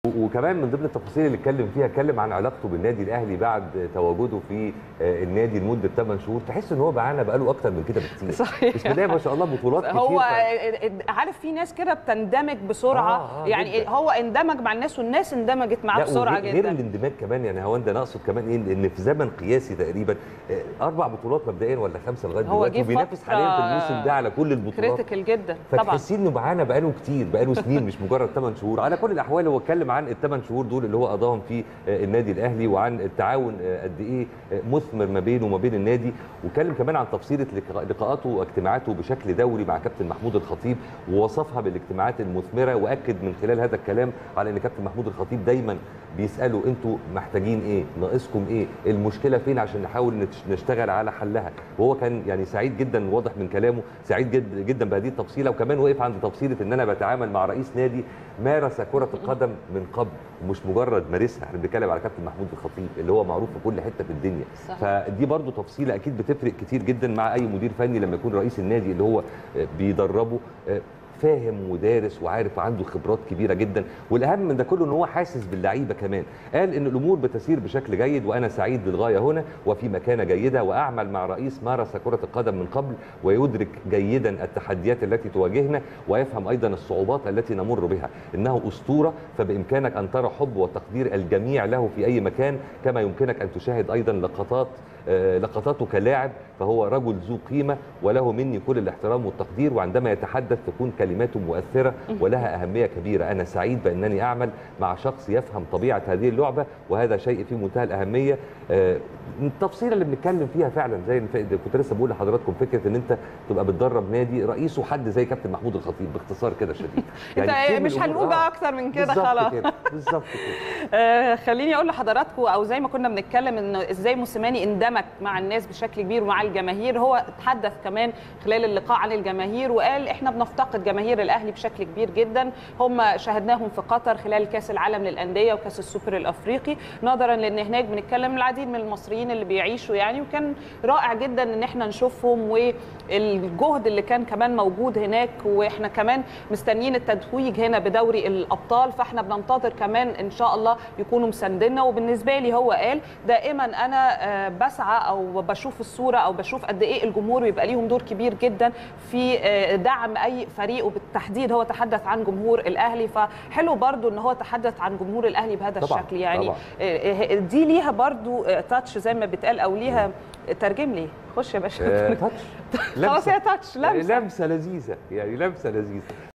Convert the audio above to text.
وكمان من ضمن التفاصيل اللي اتكلم فيها اتكلم عن علاقته بالنادي الاهلي بعد تواجده في آه، النادي لمده 8 شهور تحس ان هو معانا بقاله اكتر من كده بكتير صحيح. بسم الله ما شاء الله بطولات كتير هو ف- عارف في ناس كده بتندمج بسرعه آه، آه، يعني جداً. هو اندمج مع الناس والناس اندمجت معاه لا بسرعه وغير- غير جدا الاندماج كمان يعني هو ده اقصد كمان ايه ان في زمن قياسي تقريبا آه، اربع بطولات مبدئيا ولا خمسه لغايه هو دلوقتي جه وبينافس فترة حاليا في الموسم ده على كل البطولات كريتيكال جدا طبعا فتحسين انه معانا بقاله كتير بقاله سنين مش مجرد 8 شهور على كل الاحوال هو اتكلم عن الثمان شهور دول اللي هو قضاهم في آه، النادي الاهلي وعن التعاون آه، قد ايه آه، مثمر ما بينه وما بين النادي واتكلم كمان عن تفصيله لقاء- لقاءاته واجتماعاته بشكل دوري مع كابتن محمود الخطيب ووصفها بالاجتماعات المثمره واكد من خلال هذا الكلام على ان كابتن محمود الخطيب دايما بيسالوا انتوا محتاجين ايه ناقصكم ايه المشكله فين عشان نحاول نتش- نشتغل على حلها وهو كان يعني سعيد جدا واضح من كلامه سعيد جدا جدا بهذه التفصيله وكمان وقف عند تفصيله ان انا بتعامل مع رئيس نادي مارس كره القدم من قبل ومش مجرد مارسها احنا بنتكلم على كابتن محمود الخطيب اللي هو معروف في كل حته في الدنيا صح. فدي برضو تفصيله اكيد بتفرق كتير جدا مع اي مدير فني لما يكون رئيس النادي اللي هو آه، بيدربه آه، فاهم ودارس وعارف وعنده خبرات كبيره جدا والاهم من ده كله ان هو حاسس باللعيبه كمان قال ان الامور بتسير بشكل جيد وانا سعيد للغايه هنا وفي مكانه جيده واعمل مع رئيس مارس كره القدم من قبل ويدرك جيدا التحديات التي تواجهنا ويفهم ايضا الصعوبات التي نمر بها انه اسطوره فبامكانك ان ترى حب وتقدير الجميع له في اي مكان كما يمكنك ان تشاهد ايضا لقطات آه، لقطاته كلاعب فهو رجل ذو قيمه وله مني كل الاحترام والتقدير وعندما يتحدث تكون كلماته مؤثره ولها اهميه كبيره انا سعيد بانني اعمل مع شخص يفهم طبيعه هذه اللعبه وهذا شيء في منتهى الاهميه آه، التفصيله اللي بنتكلم فيها فعلا زي اللي كنت لسه بقول لحضراتكم فكره ان انت تبقى بتدرب نادي رئيسه حد زي كابتن محمود الخطيب باختصار كده شديد انت كتير من مش الأمور- هنقول بقى اكتر من كده بالظبط خلاص كده بالظبط كده آه، خليني اقول لحضراتكم او زي ما كنا بنتكلم ان ازاي موسيماني اندمج مع الناس بشكل كبير ومع الجماهير هو تحدث كمان خلال اللقاء عن الجماهير وقال احنا بنفتقد جماهير الاهلي بشكل كبير جدا هم شاهدناهم في قطر خلال كاس العالم للانديه وكاس السوبر الافريقي نظرا لان هناك بنتكلم العديد من المصريين اللي بيعيشوا يعني وكان رائع جدا ان احنا نشوفهم والجهد اللي كان كمان موجود هناك واحنا كمان مستنيين التتويج هنا بدوري الابطال فاحنا بننتظر كمان ان شاء الله يكونوا مساندنا وبالنسبه لي هو قال دائما انا آه، بسعى او بشوف الصوره او بشوف قد ايه الجمهور بيبقى ليهم دور كبير جدا في آه، دعم اي فريق وبالتحديد هو تحدث عن جمهور الاهلي فحلو برضو ان هو تحدث عن جمهور الاهلي بهذا طبعاً، الشكل يعني طبعاً. آه، آه، دي ليها برضو آه، تاتش زي ما بيتقال او ليها ترجم لي خش يا باشا آه، تاتش خلاص هي تاتش لمسه لمسه لذيذه يعني لمسه لذيذه